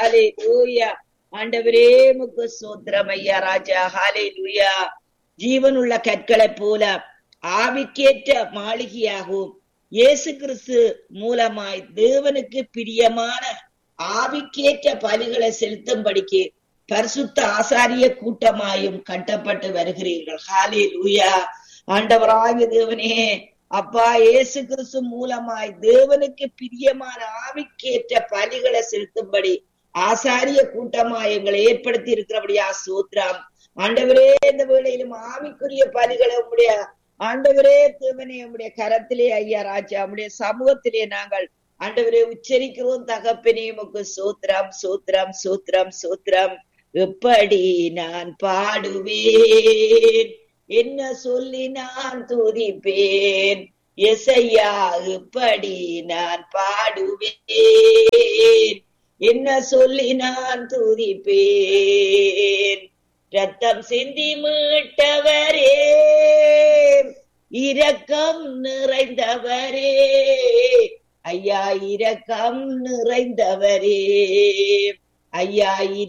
ஹாலே லூயா ஆண்டவரே முக்கு சோத்திரம் ஐயா ராஜா ஹாலே லூயா ஜீவனுள்ள கற்களைப் போல ஆவிக்கேற்ற மாளிகையாகவும் இயேசு கிறிஸ்து மூலமாய் தேவனுக்கு பிரியமான ஆவிக்கேற்ற பலிகளை செலுத்தும்படிக்கு பரிசுத்த ஆசாரிய கூட்டமாயும் கட்டப்பட்டு வருகிறீர்கள் ஹாலே லூயா ஆண்டவராகிய தேவனே அப்பா இயேசு கிறிஸ்து மூலமாய் தேவனுக்கு பிரியமான ஆவிக்கேற்ற பலிகளை செலுத்தும்படி ஆசாரிய கூட்டமாய் எங்களை ஏற்படுத்தி இருக்கிறபடியா சூத்ரம் ஆண்டவரே இந்த வேளையிலும் ஆவிக்குரிய பலிகளை உங்களுடைய ஆண்டவரே தேவனே உம்முடைய கரத்திலே ஐயா ராஜா உம்முடைய சமூகத்திலே நாங்கள் ஆண்டவரே உச்சரிக்கிறோம் தகப்பனே உமக்கு சூத்திரம் சூத்திரம் சூத்திரம் சூத்திரம் எப்படி நான் பாடுவேன் என்ன சொல்லி நான் துதிப்பேன் எசையா எப்படி நான் பாடுவேன் என்ன சொல்லி நான் துதிப்பேன் ரத்தம் சிந்தி மீட்டவரே இரக்கம் நிறைந்தவரே ஐயா இரக்கம் நிறைந்தவரே ஐயா